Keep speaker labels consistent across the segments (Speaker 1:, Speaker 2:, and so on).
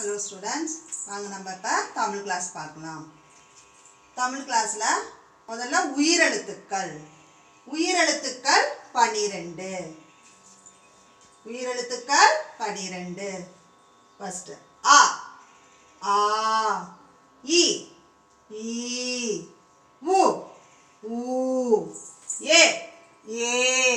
Speaker 1: hello students வாங்க நம்ம இப்போ தமிழ் கிளாஸ் பார்க்கலாம் தமிழ் கிளாஸில் முதல்ல உயிரெழுத்துக்கள் உயிரெழுத்துக்கள் பனிரெண்டு உயிரெழுத்துக்கள் பனிரெண்டு ஃபஸ்ட்டு அ ஆ இ ஈ உ ஊ ஏ ஏ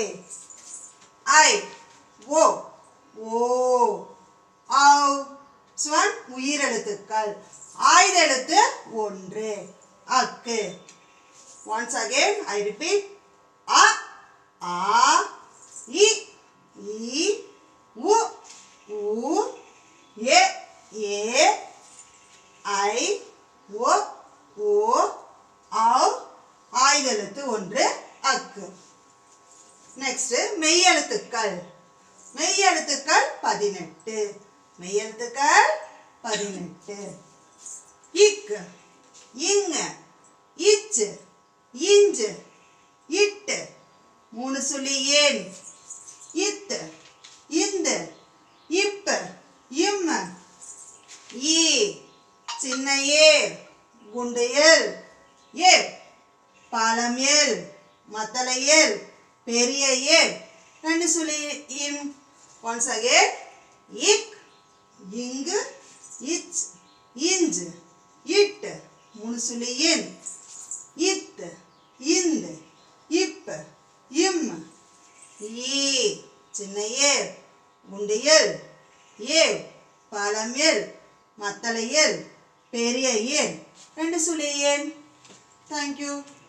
Speaker 1: ஐ ஓ ஓ ஔ ஸ்வன் உயிரெழுத்துக்கள் ஆயுத எழுத்து ஒன்று அக்கு ஒன்ஸ் அகேன் ஐ ரிப்பீட் அ ஆ இ ஈ உ ஊ ஏ ஏ ஐ ஓ ஓ ஔ ஆயுத எழுத்து ஒன்று அக்கு நெக்ஸ்ட் மெய்யெழுத்துக்கள் மெய்யெழுத்துக்கள் பதினெட்டு மெய்யெழுத்துக்கள் பதினெட்டு இக்கு இங்க இச்சு இஞ்சு இட்டு மூணு சொல்லி ஏன் இத்து இந்து இப்பு இம்ம ஈ சின்ன ஏர் குண்டு ஏல் ஏர் பாலம் ஏல் மத்தளை ஏல் பெரிய ஏல் ரெண்டு சொல்லி இம் ஒன்ஸ் அகேன் இக் இங்கு இச் இஞ்சு இட்டு மூணு சொல்லி இன் இத்து இந்து இப்பு இம் ஈ சின்ன ஏர் குண்டு ஏல் ஏவ் பாலம் ஏல் மத்தளை ஏல் பெரிய ஏன் ரெண்டு சொல்லி ஏன் தேங்க்யூ